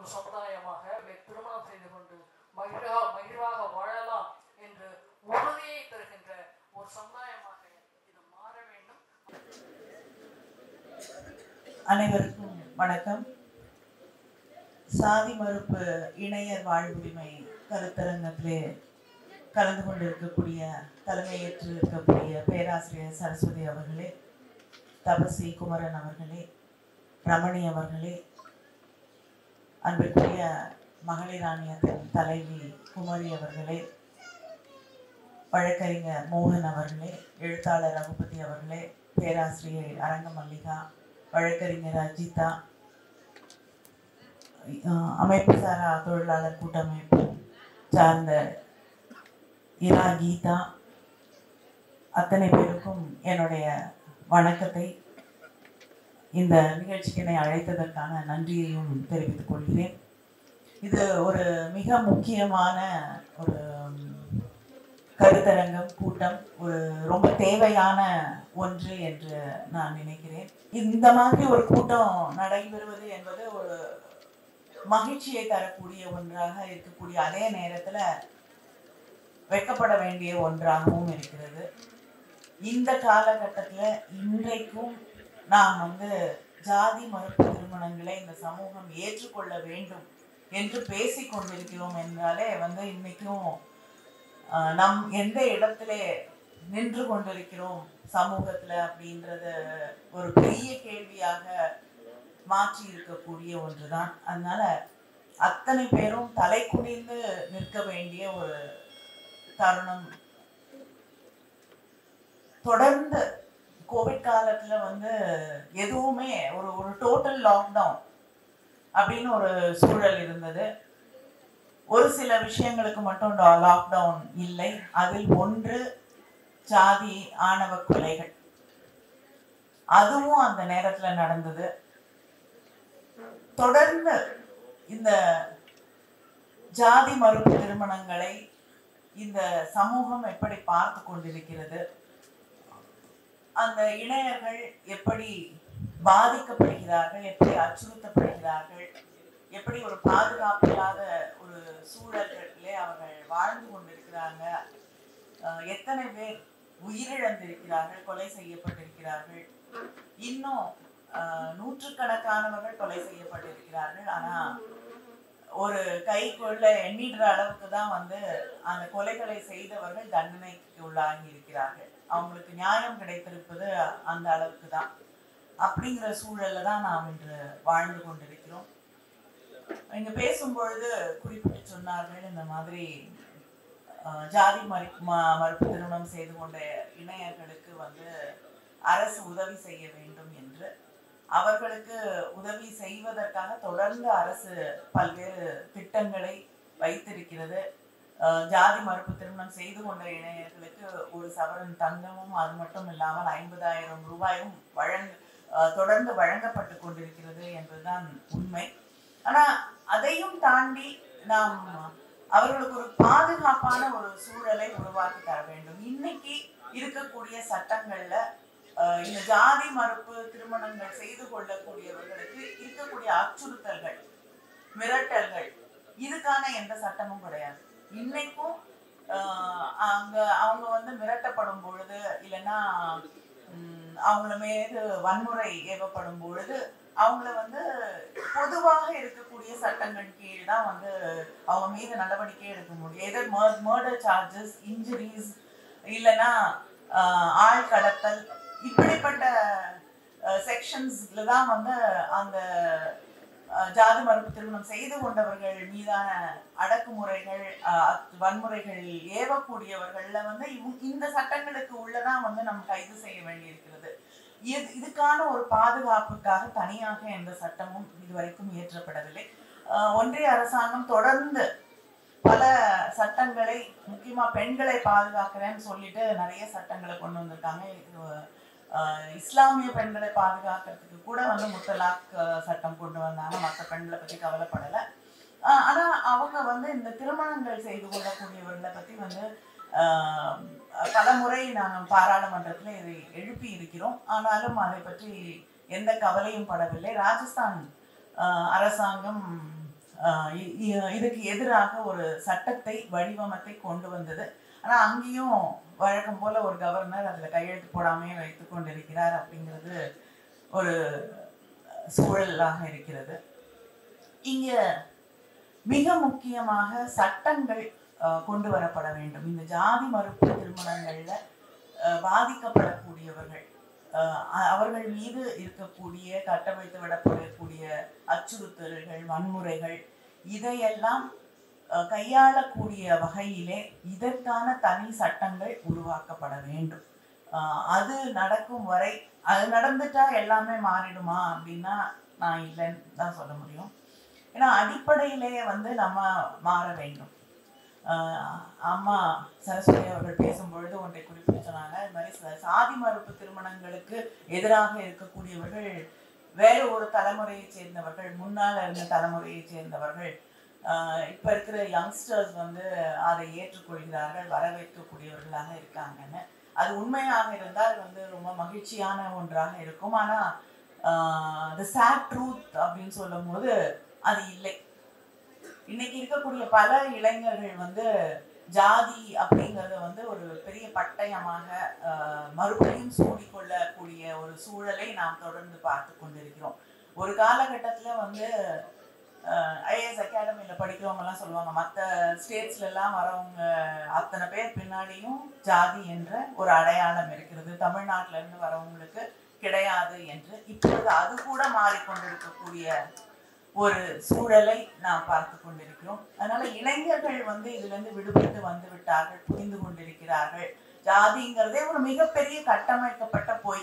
சமுதாயமாக திருமணம் செய்து கொண்டு மகிழ்வா மகிழ்வாக வாழலாம் என்று உறுதியை தருகின்ற ஒரு சமுதாயமாக இது மாற வேண்டும் அனைவருக்கும் வணக்கம் சாதி மறுப்பு இணையர் வாழ்வுரிமை கருத்தரங்கத்திலே கலந்து கொண்டிருக்கக்கூடிய தலைமையேற்று இருக்கக்கூடிய பேராசிரியர் சரஸ்வதி அவர்களே தபசி குமரன் அவர்களே ரமணி அவர்களே அன்பிற்குரிய மகளிர் ஆணையத்தின் தலைவி குமரி அவர்களே வழக்கறிஞர் மோகன் அவர்களே எழுத்தாளர் ரகுபதி அவர்களே பேராசிரியை அரங்க மல்லிகா வழக்கறிஞர் அஜிதா அஹ் அமைப்பு சாரா தொழிலாளர் கூட்டமைப்பு சார்ந்த இரா கீதா அத்தனை பேருக்கும் என்னுடைய வணக்கத்தை இந்த நிகழ்ச்சிக்கு என்னை அழைத்ததற்கான நன்றியையும் தெரிவித்துக் கொள்கிறேன் இது ஒரு மிக முக்கியமான ஒரு ம், கருத்தரங்கம் கூட்டம் ஒரு ரொம்ப தேவையான ஒன்று என்று நான் நினைக்கிறேன் இந்த மாதிரி ஒரு கூட்டம் நடைபெறுவது என்பது ஒரு மகிழ்ச்சியை தரக்கூடிய ஒன்றாக இருக்கக்கூடிய அதே நேரத்துல வெக்கப்பட வேண்டிய ஒன்றாகவும் இருக்கிறது இந்த காலகட்டத்துல இன்றைக்கும் நாம் வந்து ஜாதி மறுப்பு திருமணங்களை இந்த சமூகம் ஏற்றுக்கொள்ள வேண்டும் என்று பேசிக் கொண்டிருக்கிறோம் என்றாலே வந்து இன்னைக்கும் ஆஹ், நம் எந்த இடத்திலே நின்று கொண்டிருக்கிறோம் சமூகத்துல அப்படின்றத ஒரு பெரிய கேள்வியாக மாற்றி இருக்கக்கூடிய ஒன்றுதான் அதனால அத்தனை பேரும் தலை குனிந்து நிற்க வேண்டிய ஒரு தருணம் தொடர்ந்து கோவிட் காலத்துல வந்து எதுவுமே ஒரு ஒரு டோட்டல் லாக்டவுன் அப்படின்னு ஒரு சூழல் இருந்தது ஒரு சில விஷயங்களுக்கு மட்டும் லாக்டவுன் இல்லை அதில் ஒன்று ஜாதி ஆணவ கொலைகள் அதுவும் அந்த நேரத்துல நடந்தது தொடர்ந்து இந்த ஜாதி மறுப்பு திருமணங்களை இந்த சமூகம் எப்படி பார்த்து கொண்டிருக்கிறது அந்த இளைஞர்கள் எப்படி பாதிக்கப்படுகிறார்கள் எப்படி அச்சுறுத்தப்படுகிறார்கள் எப்படி ஒரு பாதுகாப்பு இல்லாத ஒரு சூழல்களிலே அவர்கள் வாழ்ந்து கொண்டிருக்கிறாங்க அஹ் எத்தனை பேர் உயிரிழந்திருக்கிறார்கள் கொலை செய்யப்பட்டிருக்கிறார்கள் இன்னும் அஹ், நூற்றுக்கணக்கானவர்கள் கொலை செய்யப்பட்டிருக்கிறார்கள் ஆனா ஒரு கைக்குள்ள எண்ணிடுற அளவுக்கு தான் வந்து அந்த கொலைகளை செய்தவர்கள் தண்டனைக்கு உள்ளாகி இருக்கிறார்கள் அவங்களுக்கு நியாயம் கிடைத்திருப்பது அந்த அளவுக்கு தான் அப்படிங்கிற சூழல்ல தான் நாம் இன்று வாழ்ந்து கொண்டிருக்கிறோம் இங்க பேசும்பொழுது குறிப்பிட்டு சொன்னார்கள் இந்த மாதிரி அஹ், ஜாதி மறு ம- மறுப்பு திருமணம் செய்து கொண்ட இணையர்களுக்கு வந்து அரசு உதவி செய்ய வேண்டும் என்று அவர்களுக்கு உதவி செய்வதற்காக தொடர்ந்து அரசு பல்வேறு திட்டங்களை வைத்திருக்கிறது அஹ், ஜாதி மறுப்பு திருமணம் செய்து கொண்ட இளைஞர்களுக்கு ஒரு சவரன் தங்கமும் அது மட்டும் இல்லாமல் ஐம்பதாயிரம் ரூபாயும் வழங்க அஹ், தொடர்ந்து வழங்கப்பட்டு கொண்டிருக்கிறது என்பதுதான் உண்மை ஆனா அதையும் தாண்டி நாம் அவர்களுக்கு ஒரு பாதுகாப்பான ஒரு சூழலை உருவாக்கி தர வேண்டும் இன்னைக்கு இருக்கக்கூடிய சட்டங்கள்ல அஹ், இந்த ஜாதி மறுப்பு திருமணங்கள் செய்து கொள்ளக்கூடியவர்களுக்கு இருக்கக்கூடிய அச்சுறுத்தல்கள் மிரட்டல்கள் இதுக்கான எந்த சட்டமும் கிடையாது இன்னைக்கும் ஆஹ், அங்க அவங்க வந்து மிரட்டப்படும் பொழுது இல்லைன்னா ம், அவங்கள மீது வன்முறை ஏவப்படும் பொழுது அவங்கள வந்து பொதுவாக இருக்கக்கூடிய சட்டங்கள் கீழ் தான் வந்து அவங்க மீது நடவடிக்கை எடுக்க முடியும் எதர் மர்டர் சார்ஜஸ் இன்ஜுரிஸ் இல்லைன்னா ஆஹ், ஆள் கடத்தல் இப்படிப்பட்ட செக்ஷன்ஸ்ல தான் வந்து அந்த அஹ், ஜாதி மறுப்பு திருமணம் செய்து கொண்டவர்கள் மீதான அடக்குமுறைகள் அஹ், வன்முறைகள் ஏவக்கூடியவர்கள்ல வந்து இவங்க- இந்த சட்டங்களுக்கு உள்ளதான் வந்து நம்ம கைது செய்ய வேண்டியிருக்கிறது இது இதுக்கான ஒரு பாதுகாப்புக்காக தனியாக எந்த சட்டமும் இதுவரைக்கும் இயற்றப்படவில்லை அஹ், ஒன்றிய அரசாங்கம் தொடர்ந்து பல சட்டங்களை முக்கியமா பெண்களை பாதுகாக்கிறேன்னு சொல்லிட்டு நிறைய சட்டங்களை கொண்டு வந்திருக்காங்க இது, அஹ், இஸ்லாமிய பெண்களை பாதுகாக்கிறதுக்கு கூட வந்து முத்தலாக் அஹ், சட்டம் கொண்டு வந்தாங்க மற்ற பெண்களை பத்தி கவலைப்படலை ஆஹ் ஆனா அவங்க வந்து இந்த திருமணங்கள் செய்து கொள்ளக்கூடியவர்களை பத்தி வந்து ஆஹ், பல முறை நாங்கள் பாராளுமன்றத்தில் இதை எழுப்பி இருக்கிறோம் ஆனாலும் அதை பற்றி எந்த கவலையும் படவில்லை ராஜஸ்தான் ஆஹ், அரசாங்கம் ஆஹ் இ- இ- இதுக்கு எதிராக ஒரு சட்டத்தை வடிவமத்தை கொண்டு வந்தது ஆனா அங்கேயும் வழக்கம் போல ஒரு கவர்னர் அதுல கையெழுத்து போடாமே வைத்துக் கொண்டிருக்கிறார் அப்படிங்கிறது ஒரு சூழலாக இருக்கிறது இங்க மிக முக்கியமாக சட்டங்கள் ஆஹ், கொண்டு வரப்பட வேண்டும் இந்த ஜாதி மறுப்பு திருமணங்கள்ல ஆஹ், பாதிக்கப்படக்கூடியவர்கள் ஆஹ், அ- அவர்கள் மீது இருக்கக்கூடிய கட்டமைத்து விடப்படக்கூடிய அச்சுறுத்தல்கள் வன்முறைகள் இதையெல்லாம் ஆஹ், கையாளக்கூடிய வகையிலே இதற்கான தனி சட்டங்கள் உருவாக்கப்பட வேண்டும் ஆஹ், அது நடக்கும் வரை அது நடந்துட்டா எல்லாமே மாறிடுமா அப்படின்னா நான் இல்லைன்னு தான் சொல்ல முடியும் ஏன்னா அடிப்படையிலேயே வந்து நம்ம மாற வேண்டும் ஆஹ் அம்மா சரஸ்வதி அவர்கள் பேசும்பொழுது ஒன்றை குறிப்பிட்டு சொன்னாங்க இது மாதிரி ச- சாதி மறுப்பு திருமணங்களுக்கு எதிராக இருக்கக்கூடியவர்கள் வேறு ஒரு தலைமுறையைச் சேர்ந்தவர்கள் முன்னால் இருந்த தலைமுறையைச் சேர்ந்தவர்கள் ஆஹ் இப்ப இருக்கிற யங்ஸ்டர்ஸ் வந்து அதை ஏற்றுக்கொள்கிறார்கள் வரவேற்கக்கூடியவர்களாக இருக்காங்கன்னு அது உண்மையாக இருந்தால் வந்து ரொம்ப மகிழ்ச்சியான ஒன்றாக இருக்கும் ஆனா த சேட் ட்ரூத் அப்படின்னு சொல்லும்போது அது இல்லை இன்னைக்கு இருக்கக்கூடிய பல இளைஞர்கள் வந்து ஜாதி அப்படிங்கறத வந்து ஒரு பெரிய பட்டயமாக ஆஹ், மறுபடியும் சூடிக்கொள்ளக்கூடிய ஒரு சூழலை நாம் தொடர்ந்து பார்த்து கொண்டிருக்கிறோம் ஒரு காலகட்டத்துல வந்து ஐஏஎஸ் அகாடமியில படிக்கிறவங்க எல்லாம் சொல்லுவாங்க மற்ற ஸ்டேட்ஸ்ல எல்லாம் வரவங்க அத்தனை பேர் பின்னாடியும் ஜாதி என்ற ஒரு அடையாளம் இருக்கிறது தமிழ்நாட்டுல இருந்து வரவங்களுக்கு கிடையாது என்று இப்பொழுது அது கூட மாறிக்கொண்டிருக்கக்கூடிய ஒரு சூழலை நாம் பார்த்து கொண்டிருக்கிறோம் அதனால இளைஞர்கள் வந்து இதுல இருந்து விடுபட்டு வந்து விட்டார்கள் புரிந்து கொண்டிருக்கிறார்கள் ஜாதிங்கிறதே ஒரு மிகப்பெரிய கட்டமைக்கப்பட்ட பொய்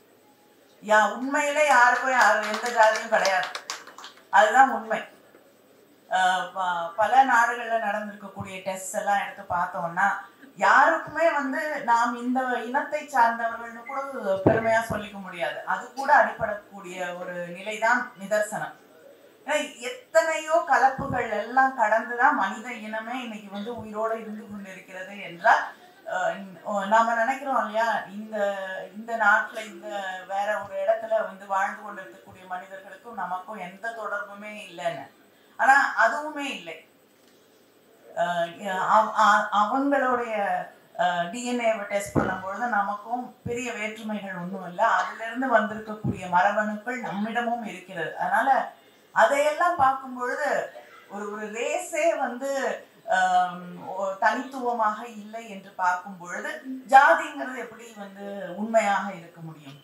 யா உண்மையிலே யாருக்கும் யாரும் எந்த ஜாதியும் கிடையாது அதுதான் உண்மை ஆஹ் ப- பல நாடுகள்ல நடந்திருக்கக்கூடிய டெஸ்ட் எல்லாம் எடுத்து பார்த்தோம்னா யாருக்குமே வந்து நாம் இந்த இனத்தை சார்ந்தவர்கள்னு கூட பெருமையா சொல்லிக்க முடியாது அது கூட அடிப்படக்கூடிய ஒரு நிலைதான் நிதர்சனம் ஏன்னா எத்தனையோ கலப்புகள் எல்லாம் கடந்துதான் மனித இனமே இன்னைக்கு வந்து உயிரோட இருந்து கொண்டிருக்கிறது என்றால் அஹ், இன்- நாம நினைக்கிறோம் இல்லையா இந்த இந்த நாட்டுல இந்த வேற ஒரு இடத்துல வந்து வாழ்ந்து கொண்டிருக்கக்கூடிய மனிதர்களுக்கும் நமக்கும் எந்த தொடர்புமே இல்லைன்னு ஆனா அதுவுமே இல்லை அஹ், அவ- அ- அவங்களுடைய டிஎன்ஏவை டெஸ்ட் பண்ணும்பொழுது நமக்கும் பெரிய வேற்றுமைகள் ஒன்றும் இல்லை அதுல இருந்து வந்திருக்கக்கூடிய மரபணுக்கள் நம்மிடமும் இருக்கிறது அதனால அதையெல்லாம் பார்க்கும் பொழுது ஒரு ஒரு ரேஸே வந்து ஆம், ஒ- தனித்துவமாக இல்லை என்று பார்க்கும் பொழுது ஜாதிங்கிறது எப்படி வந்து உண்மையாக இருக்க முடியும்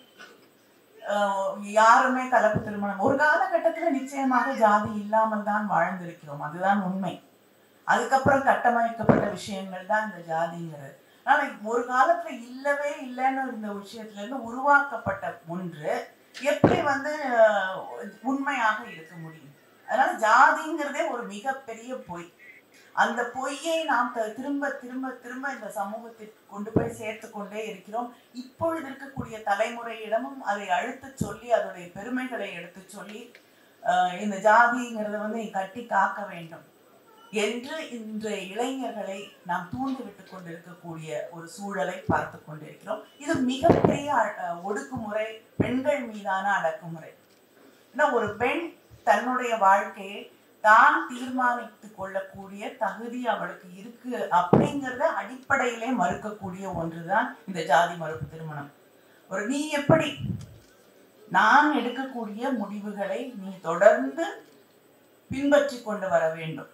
ஆஹ் யாருமே கலப்பு திருமணம் ஒரு காலகட்டத்துல நிச்சயமாக ஜாதி இல்லாமல் தான் வாழ்ந்திருக்கிறோம் அதுதான் உண்மை அதுக்கப்புறம் கட்டமைக்கப்பட்ட விஷயங்கள் தான் இந்த ஜாதிங்கிறது ஆனா ஒரு காலத்துல இல்லவே இல்லைன்னு இந்த விஷயத்துல இருந்து உருவாக்கப்பட்ட ஒன்று எப்படி வந்து ஆஹ், உண்மையாக இருக்க முடியும் அதனால ஜாதிங்கிறதே ஒரு மிகப்பெரிய பொய் அந்த பொய்யை நாம் த- திரும்ப திரும்ப திரும்ப இந்த சமூகத்திற்கு கொண்டு போய் சேர்த்து கொண்டே இருக்கிறோம் இப்பொழுது இருக்கக்கூடிய தலைமுறையிடமும் அதை அழுத்து சொல்லி அதோடைய பெருமைகளை எடுத்து சொல்லி ஆஹ், இந்த ஜாதிங்கிறத வந்து நீ கட்டி காக்க வேண்டும் என்று இன்றைய இளைஞர்களை நாம் தூண்டி விட்டு கொண்டிருக்கக்கூடிய ஒரு சூழலை பார்த்து கொண்டிருக்கிறோம் இது மிகப்பெரிய அஹ், ஒடுக்குமுறை பெண்கள் மீதான அடக்குமுறை ஏன்னா ஒரு பெண் தன்னுடைய வாழ்க்கையை தான் தீர்மானித்துக் கொள்ளக்கூடிய தகுதி அவளுக்கு இருக்கு அப்படிங்கறத அடிப்படையிலே மறுக்கக்கூடிய ஒன்றுதான் இந்த ஜாதி மறுப்பு திருமணம் ஒரு நீ எப்படி நான் எடுக்கக்கூடிய முடிவுகளை நீ தொடர்ந்து பின்பற்றி கொண்டு வர வேண்டும்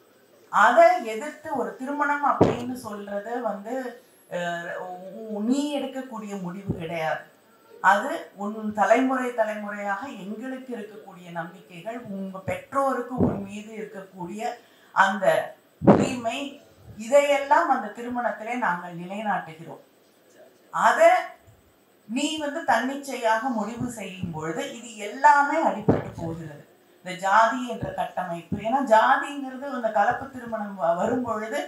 அதை எதிர்த்து ஒரு திருமணம் அப்படின்னு சொல்றது வந்து அஹ், உ- நீ எடுக்கக்கூடிய முடிவு கிடையாது அது உன் தலைமுறை தலைமுறையாக எங்களுக்கு இருக்கக்கூடிய நம்பிக்கைகள் உங்க பெற்றோருக்கு உன் மீது இருக்கக்கூடிய அந்த உரிமை இதையெல்லாம் அந்த திருமணத்திலே நாங்கள் நிலைநாட்டுகிறோம் அதை நீ வந்து தன்னிச்சையாக முடிவு செய்யும் பொழுது இது எல்லாமே அடிபட்டு போகிறது இந்த ஜாதி என்ற கட்டமைப்பு ஏன்னா ஜாதிங்கிறது அந்த கலப்பு திருமணம் வ- வரும் பொழுது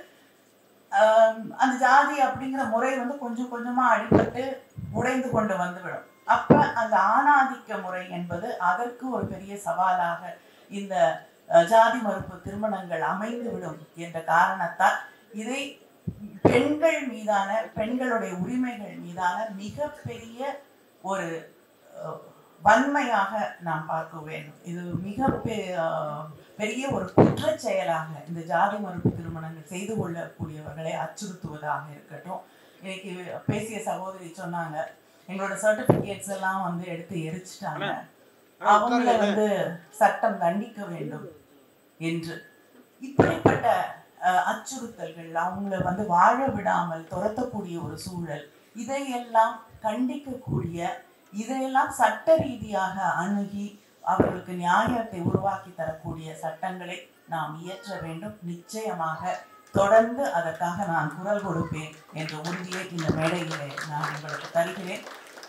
ஆம், அந்த ஜாதி அப்படிங்கிற முறை வந்து கொஞ்சம் கொஞ்சமா அடிபட்டு உடைந்து கொண்டு வந்துவிடும் அப்ப அந்த ஆணாதிக்க முறை என்பது அதற்கு ஒரு பெரிய சவாலாக இந்த அஹ், ஜாதி மறுப்பு திருமணங்கள் அமைந்து விடும் என்ற காரணத்தால் இதை பெண்கள் மீதான பெண்களுடைய உரிமைகள் மீதான மிகப்பெரிய ஒரு அஹ், வன்மையாக நாம் பார்க்க வேண்டும் இது மிக பெ- ஆஹ் பெரிய ஒரு குற்றச் செயலாக இந்த ஜாதி மறுப்பு திருமணங்கள் செய்து கொள்ளக்கூடியவர்களை அச்சுறுத்துவதாக இருக்கட்டும் இன்னைக்கு பேசிய சகோதரி சொன்னாங்க எங்களோட சர்டிபிகேட்ஸ் எல்லாம் வந்து எடுத்து எரிச்சிட்டாங்க அவங்கள வந்து சட்டம் தண்டிக்க வேண்டும் என்று இப்படிப்பட்ட அஹ், அச்சுறுத்தல்கள் அவங்கள வந்து வாழ விடாமல் துரத்தக்கூடிய ஒரு சூழல் இதையெல்லாம் கண்டிக்கக்கூடிய இதையெல்லாம் சட்ட ரீதியாக அணுகி அவர்களுக்கு நியாயத்தை உருவாக்கி தரக்கூடிய சட்டங்களை நாம் இயற்ற வேண்டும் நிச்சயமாக தொடர்ந்து அதற்காக நான் குரல் கொடுப்பேன் என்ற உறுதியை இந்த மேடையிலே நான் உங்களுக்கு தருகிறேன்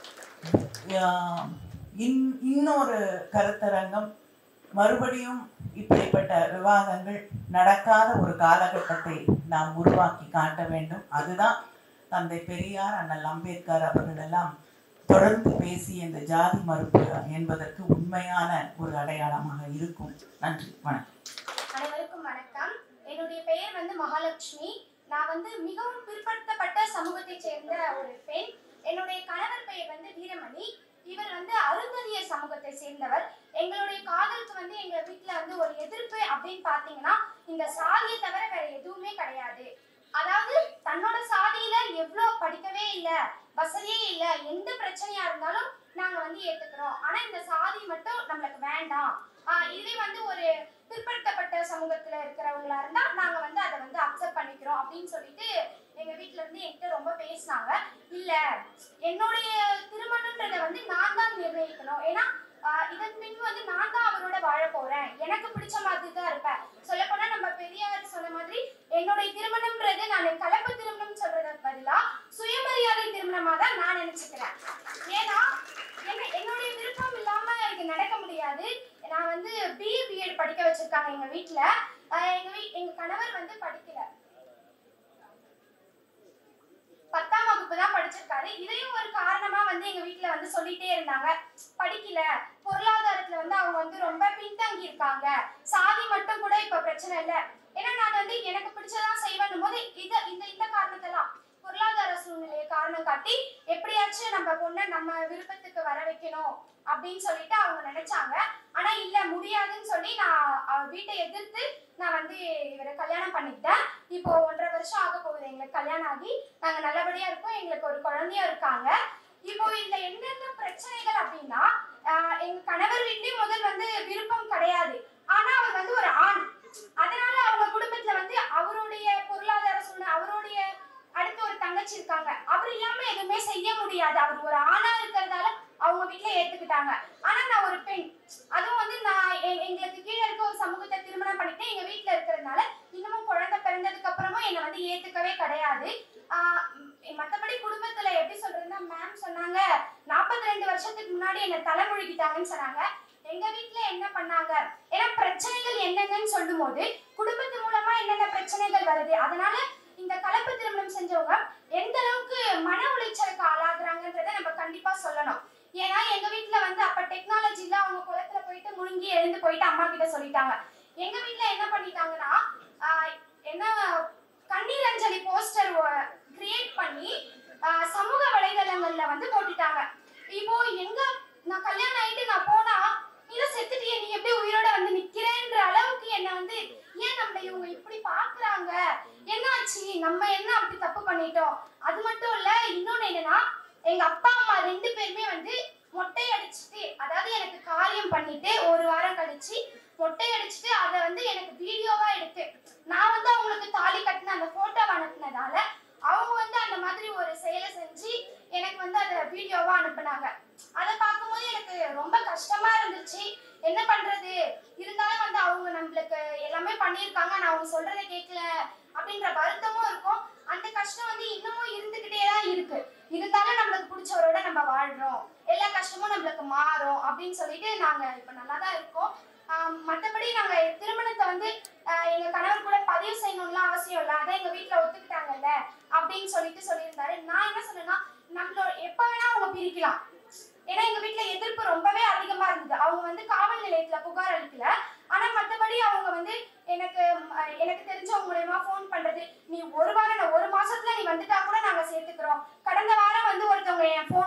ஆஹ் இன் இன்னொரு கருத்தரங்கம் மறுபடியும் இப்படிப்பட்ட விவாதங்கள் நடக்காத ஒரு காலகட்டத்தை நாம் உருவாக்கி காட்ட வேண்டும் அதுதான் தந்தை பெரியார் அண்ணல் அம்பேத்கர் அவர்கள் எல்லாம் தொடர்ந்து பேசிய இந்த ஜாதி மறுப்பு என்பதற்கு உண்மையான ஒரு அடையாளமாக இருக்கும் நன்றி வணக்கம் அனைவருக்கும் வணக்கம் என்னுடைய பெயர் வந்து மகாலட்சுமி நான் வந்து மிகவும் பிற்படுத்தப்பட்ட சமூகத்தைச் சேர்ந்த ஒரு பெண் என்னுடைய கணவர் பெயர் வந்து வீரமணி இவர் வந்து அருந்ததியர் சமூகத்தை சேர்ந்தவர் எங்களுடைய காதலுக்கு வந்து எங்க வீட்ல வந்து ஒரு எதிர்ப்பு அப்படின்னு பாத்தீங்கன்னா இந்த சாதியை தவிர வேற எதுவுமே கிடையாது அதாவது தன்னோட சாதியில எவ்வளோ படிக்கவே இல்லை வசதியே இல்லை எந்த பிரச்சனையா இருந்தாலும் நாங்க வந்து ஏத்துக்கிறோம் ஆனா இந்த சாதி மட்டும் நம்மளுக்கு வேண்டாம் ஆஹ் இதுவே வந்து ஒரு பிற்படுத்தப்பட்ட சமூகத்துல இருக்கிறவங்களா இருந்தா நாங்க வந்து அதை வந்து அக்செப்ட் பண்ணிக்கிறோம் அப்படின்னு சொல்லிட்டு எங்க வீட்ல இருந்து என்கிட்ட ரொம்ப பேசினாங்க இல்ல என்னுடைய திருமணம்ன்றத வந்து நான் தான் நிர்ணயிக்கணும் ஏன்னா ஆஹ் இதன் பின் வந்து நான் தான் அவரோட வாழ போறேன் எனக்கு பிடிச்ச மாதிரி தான் இருப்பேன் சொல்ல போனா நம்ம பெரியார் சொன்ன மாதிரி என்னுடைய திருமணம்ன்றது நான் கலப்பு திருமணம் சொல்றதுக்கு பதிலா சுயமரியாதை திருமணமா தான் நான் நினைச்சுக்கிறேன் ஏன்னா என்ன என்னுடைய விருப்பம் இல்லாம இது நடக்க முடியாது நான் வந்து பிஏ பிஎட் படிக்க வச்சிருக்காங்க எங்க வீட்ல ஆஹ் எங்க வீ எங்க கணவர் வந்து படிக்கல பத்தாம் வகுப்பு தான் படிச்சிருக்காரு இதையும் ஒரு காரணமா வந்து எங்க வீட்ல வந்து சொல்லிட்டே இருந்தாங்க படிக்கல பொருளாதாரத்துல வந்து அவங்க வந்து ரொம்ப பின்தங்கி இருக்காங்க சாதி மட்டும் கூட இப்ப பிரச்சனை இல்ல ஏன்னா நான் வந்து எனக்கு பிடிச்சதான் செய்வேன் போது இத இந்த இந்த காரணத்தெல்லாம் பொருளாதார சூழ்நிலையை காரணம் காட்டி எப்படியாச்சும் நம்ம பொண்ணை நம்ம விருப்பத்துக்கு வர வைக்கணும் அப்படின்னு சொல்லிட்டு அவங்க நினைச்சாங்க ஆனா இல்ல முடியாதுன்னு சொல்லி நான் அவ வீட்டை எதிர்த்து நான் வந்து இவரை கல்யாணம் பண்ணிக்கிட்டேன் இப்போ ஒன்றரை வருஷம் ஆக போகுது எங்களுக்கு கல்யாணம் ஆகி நாங்க நல்லபடியா இருக்கோம் எங்களுக்கு ஒரு குழந்தையும் இருக்காங்க இப்போ இதுல என்னென்ன பிரச்சனைகள் அப்படின்னா ஆஹ் எங்க கணவர் வீட்லயும் முதல் வந்து விருப்பம் கிடையாது ஆனா அவர் வந்து ஒரு ஆண் அதனால அவங்க குடும்பத்துல வந்து அவருடைய பொருளாதார சூழ்நிலை அவருடைய அடுத்து ஒரு தங்கச்சி இருக்காங்க அவர் இல்லாம எதுவுமே செய்ய முடியாது அவர் ஒரு ஆணா இருக்கிறதால அவங்க வீட்ல ஏத்துக்கிட்டாங்க ஆனா நான் ஒரு பெண் அதுவும் வந்து நான் எ- எங்களுக்கு கீழே இருக்க ஒரு சமூகத்தை திருமணம் பண்ணிட்டு எங்க வீட்ல இருக்கிறதுனால இன்னமும் குழந்தை பிறந்ததுக்கு அப்புறமும் என்னை வந்து ஏத்துக்கவே கிடையாது ஆஹ் ம், மத்தபடி குடும்பத்துல எப்படி சொல்றதுன்னா மேம் சொன்னாங்க 42 ரெண்டு வருஷத்துக்கு முன்னாடி என்ன தலைமொழிக்கிட்டாங்கன்னு சொன்னாங்க எங்க வீட்ல என்ன பண்ணாங்க ஏன்னா பிரச்சனைகள் என்னென்னன்னு சொல்லும்போது குடும்பத்து மூலமா என்னென்ன பிரச்சனைகள் வருது அதனால இந்த கலப்பு திருமணம் செஞ்சவங்க எந்த அளவுக்கு மன உளைச்சலுக்கு ஆளாகுறாங்கன்றதை நம்ம கண்டிப்பா சொல்லணும் ஏன்னா எங்க வீட்ல வந்து அப்ப டெக்னாலஜில அவங்க குளத்துல போயிட்டு முழுங்கி எழுந்து போயிட்டு அம்மா கிட்ட சொல்லிட்டாங்க எங்க வீட்ல என்ன பண்ணிட்டாங்கன்னா ஆஹ் என்ன கண்ணீர் அஞ்சலி போஸ்டர் கிரியேட் பண்ணி ஆஹ் சமூக வலைதளங்கள்ல வந்து போட்டுட்டாங்க இப்போ எங்க நான் கல்யாணம் ஆயிட்டு நான் போனா நீ தான் செத்துட்டியே நீ எப்படி உயிரோட வந்து நிக்கிறேன்ற அளவுக்கு என்ன வந்து ஏன் நம்மள இவங்க இப்படி பாக்குறாங்க என்னாச்சு நம்ம என்ன அப்படி தப்பு பண்ணிட்டோம் அது மட்டும் இல்ல இன்னொன்னு என்னன்னா எங்க அப்பா அம்மா ரெண்டு பேருமே வந்து மொட்டை அடிச்சுட்டு அதாவது எனக்கு காரியம் பண்ணிட்டு ஒரு வாரம் கழிச்சு மொட்டை அடிச்சுட்டு அதை வந்து எனக்கு வீடியோவா எடுத்து நான் வந்து அவங்களுக்கு தாலி கட்டின அந்த போட்டோவை அனுப்புனதால அவங்க வந்து அந்த மாதிரி ஒரு செயலை செஞ்சு எனக்கு வந்து அதை வீடியோவா அனுப்புனாங்க அதை பார்க்கும்போது எனக்கு ரொம்ப கஷ்டமா இருந்துச்சு என்ன பண்றது இருந்தாலும் வந்து அவங்க நம்மளுக்கு எல்லாமே பண்ணியிருக்காங்க நான் அவங்க சொல்றதை கேட்கல அப்படின்ற வருத்தமும் இருக்கும் அந்த கஷ்டம் வந்து இன்னமும் இருந்துகிட்டே தான் இருக்கு இருந்தாலும் நம்மளுக்கு பிடிச்சவரோட நம்ம வாழ்றோம் எல்லா கஷ்டமும் நம்மளுக்கு மாறும் அப்படின்னு சொல்லிட்டு நாங்க இப்ப நல்லா தான் இருக்கோம் ஆஹ் மத்தபடி நாங்க திருமணத்தை வந்து ஆஹ் எங்க கணவர் கூட பதிவு செய்யணும்லாம் அவசியம் இல்லை அதான் எங்க வீட்ல ஒத்துக்கிட்டாங்கல்ல அப்படின்னு சொல்லிட்டு சொல்லியிருந்தாரு நான் என்ன சொன்னேன்னா நம்மளோட எப்ப வேணா அவங்க பிரிக்கலாம் ஏன்னா எங்க வீட்ல எதிர்ப்பு ரொம்பவே அதிகமா இருந்தது அவங்க வந்து காவல் நிலையத்துல புகார் அளிக்கல ஆனா மத்தபடி அவங்க வந்து எனக்கு அஹ், எனக்கு தெரிஞ்சவங்க மூலயமா ஃபோன் பண்றது நீ ஒரு வாரம் இல்ல, ஒரு மாசத்துல நீ வந்துட்டா கூட நாங்க சேர்த்துக்கிறோம் கடந்த வாரம் வந்து ஒருத்தவங்க என் போன்ல சொல்றாங்க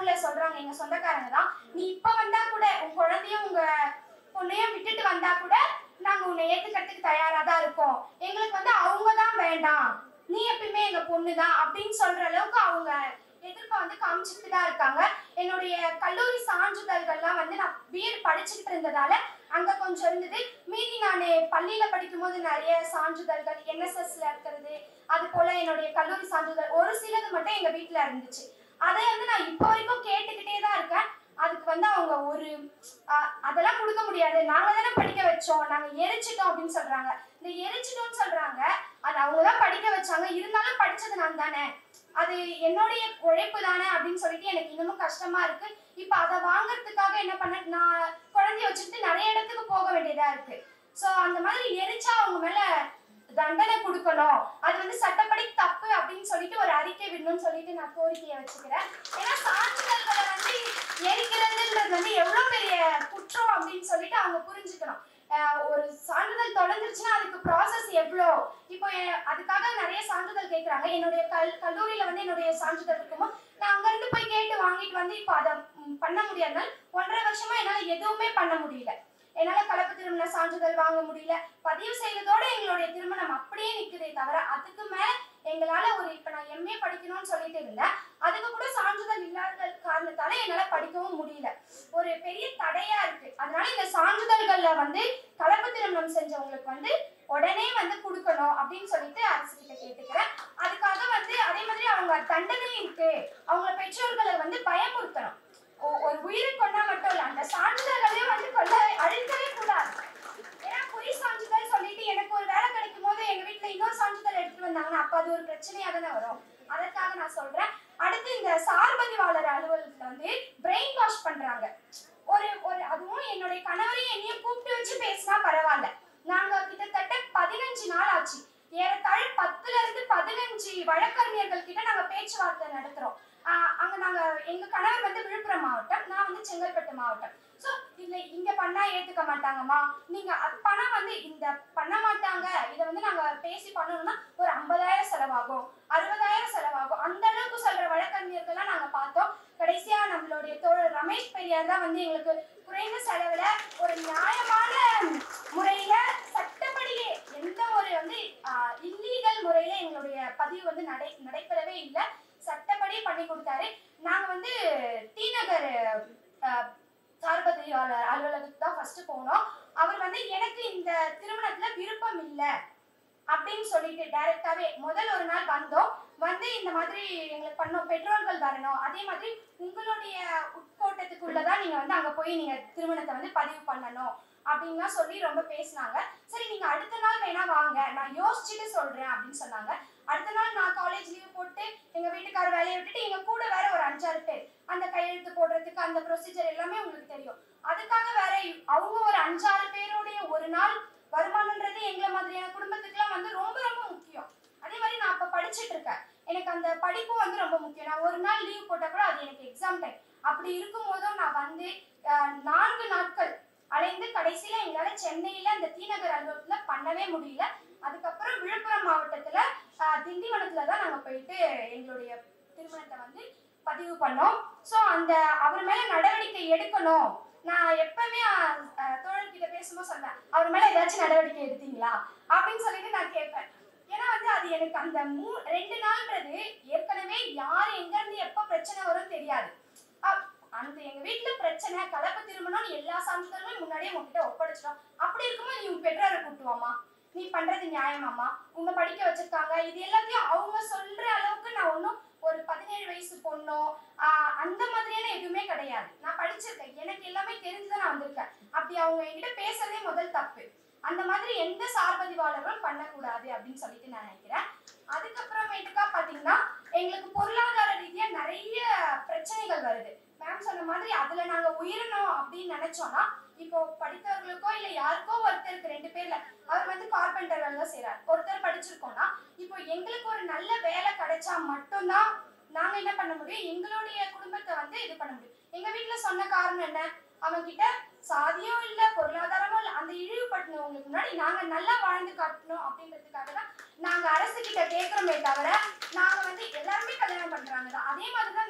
சொல்றாங்க எங்க சொந்தக்காரங்க தான் நீ இப்ப வந்தா கூட உன் குழந்தையும் உங்க பொண்ணையும் விட்டுட்டு வந்தா கூட நாங்க உன்னை ஏத்துக்கிறதுக்கு தயாரா தான் இருக்கோம் எங்களுக்கு வந்து அவங்க தான் வேண்டாம் நீ எப்பயுமே எங்க பொண்ணு தான் அப்படின்னு சொல்ற அளவுக்கு அவங்க எதிர்ப்பை வந்து காமிச்சிட்டு தான் இருக்காங்க என்னுடைய கல்லூரி சான்றிதழ்கள்லாம் வந்து நான் பிஎட் படிச்சுக்கிட்டு இருந்ததால அங்க கொஞ்சம் இருந்தது மீதி நான் பள்ளியில படிக்கும்போது நிறைய சான்றிதழ்கள் என்எஸ்எஸ்ல இருக்கிறது அது போல என்னுடைய கல்லூரி சான்றிதழ் ஒரு சிலது மட்டும் எங்க வீட்ல இருந்துச்சு அதை வந்து நான் இப்போ வரைக்கும் கேட்டுக்கிட்டே தான் இருக்கேன் அதுக்கு வந்து அவங்க ஒரு அஹ், அதெல்லாம் கொடுக்க முடியாது நாங்க தானே படிக்க வச்சோம் நாங்க எரிச்சிட்டோம் அப்படின்னு சொல்றாங்க இந்த எரிச்சிட்டோம்னு சொல்றாங்க அது அவங்க தான் படிக்க வச்சாங்க இருந்தாலும் படிச்சது நான் தானே அது என்னுடைய உழைப்பு தானே அப்படின்னு சொல்லிட்டு எனக்கு இன்னமும் கஷ்டமா இருக்கு இப்ப அதை வாங்குறதுக்காக என்ன பண்ண நான் குழந்தைய வச்சுட்டு நிறைய இடத்துக்கு போக வேண்டியதா இருக்கு சோ அந்த மாதிரி எரிச்சா அவங்க மேல தண்டனை கொடுக்கணும் அது வந்து சட்டப்படி தப்பு அப்படின்னு சொல்லிட்டு ஒரு அறிக்கை விடணும்னு சொல்லிட்டு நான் கோரிக்கையை வச்சுக்கிறேன் ஏன்னா சான்றிதழ்களை வந்து எரிக்கிறதுன்றது வந்து எவ்வளவு பெரிய குற்றம் அப்படின்னு சொல்லிட்டு அவங்க புரிஞ்சுக்கணும் அஹ் ஒரு சான்றிதழ் தொடர்ந்துருச்சுன்னா அதுக்கு ப்ராசஸ் எவ்வளோ இப்போ எ- அதுக்காக நிறைய சான்றிதழ் கேட்குறாங்க என்னுடைய கல் கல்லூரியில வந்து என்னுடைய சான்றிதழ் இருக்குமோ நான் அங்கேருந்து போய் கேட்டு வாங்கிட்டு வந்து இப்போ அதை ம், பண்ண முடியாதனால ஒன்றரை வருஷமா என்னால் எதுவுமே பண்ண முடியல என்னால் கலப்பு திருமண சான்றிதழ் வாங்க முடியல பதிவு செய்ததோட எங்களுடைய திருமணம் அப்படியே நிற்குதே தவிர அதுக்கு மேல எங்களால ஒரு இப்போ நான் எம்ஏ படிக்கணும்னு சொல்லிட்டு இருந்தேன் அதுக்கு கூட சான்றிதழ் இல்லாத காரணத்தால என்னால் படிக்கவும் முடியல ஒரு பெரிய தடையா இருக்கு அதனால இந்த சான்றிதழ்கள்ல வந்து கலப்பு திருமணம் செஞ்சவங்களுக்கு வந்து உடனே வந்து கொடுக்கணும் அப்படின்னு சொல்லிட்டு அரசு கிட்ட கேட்டுக்கிறேன் அதுக்காக வந்து அதே மாதிரி அவங்க தண்டனை இருக்கு அவங்க பெற்றோர்களை வந்து பயமுறுத்தணும் ஒ- ஒரு உயிரை கொண்டா மட்டும் இல்ல அந்த சான்றிதழ்களையும் வந்து கொள்ள அழிக்கவே கூடாது ஏன்னா பொய் சான்றிதழ் சொல்லிட்டு எனக்கு ஒரு வேலை கிடைக்கும் போது எங்க வீட்ல இன்னொரு சான்றிதழ் எடுத்துட்டு வந்தாங்கன்னா அப்ப அது ஒரு பிரச்சனையா தானே வரும் அதற்காக நான் சொல்றேன் அடுத்து இந்த சார்பதிவாளர் அலுவலகத்துல வந்து பிரெயின் வாஷ் பண்றாங்க ஒரு ஒரு அதுவும் என்னுடைய கணவரையும் என்னையும் கூப்பிட்டு வச்சு பேசினா பரவாயில்ல நாங்க கிட்டத்தட்ட பதினஞ்சு நாள் ஆச்சு ஏறத்தாழ பத்துல இருந்து பதினஞ்சு வழக்கறிஞர்கள் கிட்ட நாங்க பேச்சுவார்த்தை நடத்துறோம் ஆஹ் அங்க நாங்க எங்க கணவர் வந்து விழுப்புரம் மாவட்டம் நான் வந்து செங்கல்பட்டு மாவட்டம் சோ இல்ல இங்க பண்ணா ஏத்துக்க மாட்டாங்கம்மா நீங்க அது பணம் வந்து இந்த பண்ண மாட்டாங்க இதை வந்து நாங்க பேசி பண்ணணும்னா ஒரு ஐம்பதாயிரம் செலவாகும் அறுபதாயிரம் செலவாகும் அந்த அளவுக்கு சொல்ற வழக்கறிஞர்கள்லாம் நாங்க பார்த்தோம் கடைசியா நம்மளுடைய தோழர் ரமேஷ் பெரியார் தான் வந்து எங்களுக்கு குறைந்த செலவுல ஒரு நியாயமான முறையில சட்டப்படியே எந்த ஒரு வந்து இல்லீகல் முறையில எங்களுடைய பதிவு வந்து நடை நடைபெறவே இல்லை சட்டப்படி பண்ணி கொடுத்தாரு நாங்க வந்து டி நகர் ஆஹ், சார்பதிவாளர் அலுவலகத்துக்கு தான் ஃபர்ஸ்ட் போனோம் அவர் வந்து எனக்கு இந்த திருமணத்துல விருப்பம் இல்லை அப்படின்னு சொல்லிட்டு டைரக்டாவே முதல் ஒரு நாள் வந்தோம் வந்து இந்த மாதிரி எங்களுக்கு பண்ணோம் பெட்ரோல்கள் வரணும் அதே மாதிரி உங்களுடைய உட்கோட்டத்துக்குள்ளதான் நீங்க வந்து அங்க போய் நீங்க திருமணத்தை வந்து பதிவு பண்ணணும் அப்படின்லாம் சொல்லி ரொம்ப பேசினாங்க சரி நீங்க அடுத்த நாள் வேணா வாங்க நான் யோசிச்சுட்டு சொல்றேன் அப்படின்னு சொன்னாங்க அடுத்த நாள் நான் காலேஜ் லீவ் போட்டு எங்க வீட்டுக்கார வேலையை விட்டுட்டு எங்க கூட வேற ஒரு அஞ்சாறு பேர் அந்த கையெழுத்து போடுறதுக்கு அந்த ப்ரொசீஜர் எல்லாமே உங்களுக்கு தெரியும் அதுக்காக வேற அவங்க ஒரு அஞ்சாறு பேருடைய ஒரு நாள் வருமானம்ன்றது எங்களை மாதிரியான குடும்பத்துக்குலாம் வந்து ரொம்ப ரொம்ப முக்கியம் அதே மாதிரி நான் அப்ப படிச்சுட்டு இருக்கேன் எனக்கு அந்த படிப்பும் வந்து ரொம்ப முக்கியம் நான் ஒரு நாள் லீவ் போட்டா கூட அது எனக்கு எக்ஸாம் டைம் அப்படி இருக்கும் போதும் நான் வந்து அஹ், நான்கு நாட்கள் அலைந்து கடைசியில எங்களால சென்னையில அந்த தீநகர் அலுவலகத்துல பண்ணவே முடியல அதுக்கப்புறம் விழுப்புரம் மாவட்டத்துல அஹ், திண்டிவனத்துல தான் நாங்க போயிட்டு எங்களுடைய திருமணத்தை வந்து பதிவு பண்ணோம் ஸோ அந்த அவர் மேல நடவடிக்கை எடுக்கணும் நான் எப்பவுமே அஹ், அஹ், தோழர்கிட்ட பேசும்போது சொன்னேன் அவர் மேல ஏதாச்சும் நடவடிக்கை எடுத்தீங்களா அப்படின்னு சொல்லிட்டு நான் கேட்பேன் ஏன்னா வந்து அது எனக்கு அந்த மூ ரெண்டு நாள்ன்றது ஏற்கனவே யார் எங்க இருந்து எப்ப பிரச்சனை வரும் தெரியாது அப்- அந்த எங்க வீட்ல பிரச்சனை கலப்பு திருமணம் எல்லா சான்றிதழும் முன்னாடியே உங்ககிட்ட ஒப்படைச்சிட்டோம் அப்படி இருக்கும்போது நீ உன் பெற்றோரை கூட்டுவாமா நீ பண்றது நியாயமாமா உன்னை படிக்க வச்சிருக்காங்க இது எல்லாத்தையும் அவங்க சொல்ற அளவுக்கு நான் ஒன்றும் ஒரு பதினேழு வயசு பொண்ணோ ஆஹ் அந்த மாதிரியான எதுவுமே கிடையாது நான் படிச்சிருக்கேன் எனக்கு எல்லாமே தெரிஞ்சுதான் நான் வந்திருக்கேன் அப்படி அவங்க என்கிட்ட பேசுறதே முதல் தப்பு அந்த மாதிரி எந்த சார்பதிவாளரும் பண்ணக்கூடாது அப்படின்னு சொல்லிட்டு நான் நினைக்கிறேன் அதுக்கப்புறமேட்டுக்கா பாத்தீங்கன்னா எங்களுக்கு பொருளாதார ரீதியா நிறைய பிரச்சனைகள் வருது மேம் சொன்ன மாதிரி அதுல நாங்க உயரணும் அப்படின்னு நினைச்சோம்னா இப்போ படித்தவர்களுக்கோ இல்ல யாருக்கோ ஒருத்தருக்கு ரெண்டு பேர்ல அவர் வந்து கார்பெண்டர் வேலை தான் செய்றார் ஒருத்தர் படிச்சிருக்கோம்னா இப்போ எங்களுக்கு ஒரு நல்ல வேலை கிடைச்சா மட்டும்தான் நாங்க என்ன பண்ண முடியும் எங்களுடைய குடும்பத்தை வந்து இது பண்ண முடியும் எங்க வீட்ல சொன்ன காரணம் என்ன அவங்க கிட்ட சாதியும் இல்ல பொருளாதாரமும் இல்ல அந்த இழிவுபடுத்தினவங்களுக்கு முன்னாடி நாங்க நல்லா வாழ்ந்து காட்டணும் அப்படின்றதுக்காக தான் நாங்க அரசு கிட்ட கேட்கிறோமே தவிர நாங்க வந்து எல்லாருமே கல்யாணம் பண்றாங்க தான் அதே மாதிரி தான்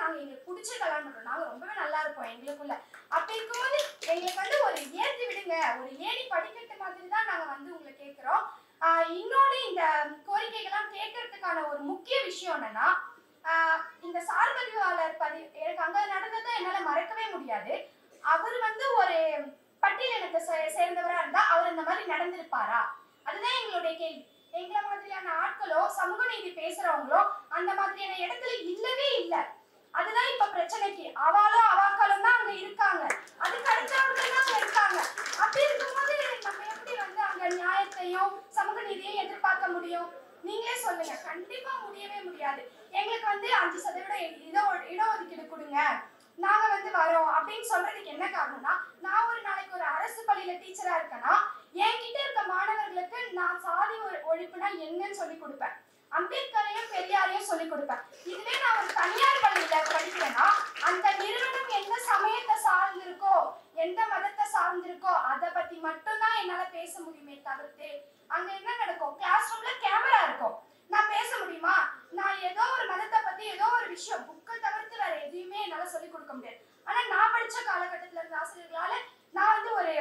நாங்க எங்களுக்கு பிடிச்ச கல்யாணம் பண்றோம் நாங்க ரொம்பவே நல்லா இருப்போம் எங்களுக்குள்ள அப்படி இருக்கும்போது எங்களுக்கு வந்து ஒரு ஏத்தி விடுங்க ஒரு ஏணி படிக்கட்டு மாதிரி தான் நாங்க வந்து உங்களை கேட்கிறோம் ஆஹ் இன்னொன்னு இந்த கோரிக்கைகள்லாம் கேட்கறதுக்கான ஒரு முக்கிய விஷயம் என்னன்னா ஆஹ் இந்த சார்பதிவாளர் பதி எனக்கு அங்க நடந்ததை என்னால மறக்கவே முடியாது அவர் வந்து ஒரு பட்டியல் இனத்தை சே- சேர்ந்தவரா இருந்தா அவர் இந்த மாதிரி நடந்திருப்பாரா அதுதான் எங்களுடைய கேள்வி எங்களை மாதிரியான ஆட்களோ சமூக நீதி பேசுறவங்களோ அந்த மாதிரியான இடத்துல இல்லவே இல்ல அதுதான் இப்ப பிரச்சனைக்கு அவாலும் அவாக்களும் தான் அங்க இருக்காங்க அதுக்கு அடுத்தவர்கள் தான் அங்க இருக்காங்க அப்படி இருக்கும்போது நம்ம எப்படி வந்து அங்க நியாயத்தையும் சமூக நீதியையும் எதிர்பார்க்க முடியும் நீங்களே சொல்லுங்க கண்டிப்பா முடியவே முடியாது எங்களுக்கு வந்து அஞ்சு சதவீதம் இட இடஒதுக்கீடு கொடுங்க நாங்க வந்து வரோம் அப்படின்னு சொல்றதுக்கு என்ன காரணம்னா நான் ஒரு நாளைக்கு ஒரு அரசு பள்ளியில டீச்சரா இருக்கேன்னா என்கிட்ட இருக்க மாணவர்களுக்கு நான் சாதி ஒ- ஒழிப்புனா என்னன்னு சொல்லி கொடுப்பேன் அம்பேத்கரையும் பெரியாரையும் சொல்லி கொடுப்பேன் இதுவே நான் ஒரு தனியார் பள்ளியில படிக்கிறேன்னா அந்த நிறுவனம் எந்த சமயத்தை சார்ந்திருக்கோ எந்த மதத்தை சார்ந்திருக்கோ அதை பத்தி மட்டும்தான் என்னால பேச முடியுமே தவிர்த்து அங்க என்ன நடக்கும் கிளாஸ் ரூம்ல கேமரா இருக்கும் நான் பேச முடியுமா நான் ஏதோ ஒரு மதத்தை பத்தி ஏதோ ஒரு விஷயம் புக்கை தவிர்த்து வேற எதையுமே என்னால சொல்லி கொடுக்க முடியாது ஆனா நான் படிச்ச காலகட்டத்துல இருந்த ஆசிரியர்களால நான் வந்து ஒரு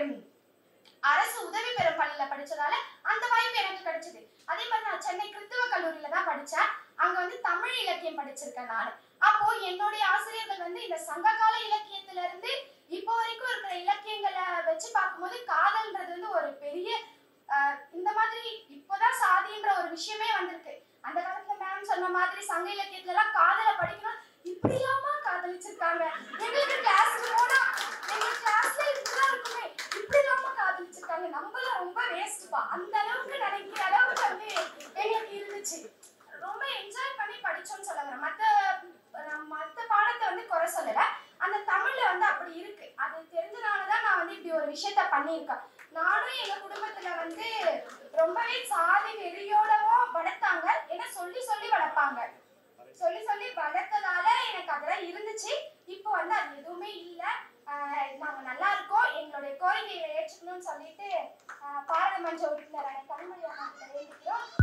அரசு உதவி பெறும் பள்ளியில படிச்சதால அந்த வாய்ப்பு எனக்கு கிடைச்சது அதே மாதிரி நான் சென்னை கிறித்துவ கல்லூரியில தான் படிச்சேன் அங்க வந்து தமிழ் இலக்கியம் படிச்சிருக்கேன் நான் அப்போ என்னுடைய ஆசிரியர்கள் வந்து இந்த சங்ககால இலக்கியத்துல இருந்து இப்போ வரைக்கும் இருக்கிற இலக்கியங்களை வச்சு பார்க்கும்போது காதல்ன்றது வந்து ஒரு பெரிய ஆஹ், இந்த மாதிரி இப்போதான் சாதின்ற ஒரு விஷயமே வந்திருக்கு அந்த காலத்துல மேம் சொன்ன மாதிரி சங்க இலக்கியத்துல எல்லாம் காதலை படிக்கணும் இப்படி இல்லாம காதலிச்சிருக்காங்க எங்களுக்கு கிளாஸ்க்கு போனா எங்க கிளாஸ்ல இப்படிதான் இருக்குமே இப்படி இல்லாம காதலிச்சிருக்காங்க நம்மள ரொம்ப வேஸ்ட்பா அந்த அளவுக்கு நினைக்கிற அளவுக்கு வந்து எங்களுக்கு இருந்துச்சு ரொம்ப என்ஜாய் பண்ணி படிச்சோம்னு சொல்ல வரேன் மத்த அஹ் மத்த பாடத்தை வந்து குறை சொல்லல அந்த தமிழ்ல வந்து அப்படி இருக்கு அது தெரிஞ்சனாலதான் நான் வந்து இப்படி ஒரு விஷயத்த பண்ணியிருக்கேன் நானும் எங்க குடும்பத்துல வந்து ரொம்பவே சாதி வெறியோடவும் வளர்த்தாங்க ஏன்னா சொல்லி சொல்லி வளர்ப்பாங்க சொல்லி சொல்லி வளர்த்ததால எனக்கு அதெல்லாம் இருந்துச்சு இப்போ வந்து அது எதுவுமே இல்லை நாங்க நல்லா இருக்கோம் எங்களுடைய கோரிக்கைகளை ஏற்றுக்கணும்னு சொல்லிட்டு ஆஹ் பாராளுமன்ற உறுப்பினரான கனிமொழி அம்மா கிட்ட வேண்டிக்கிறோம்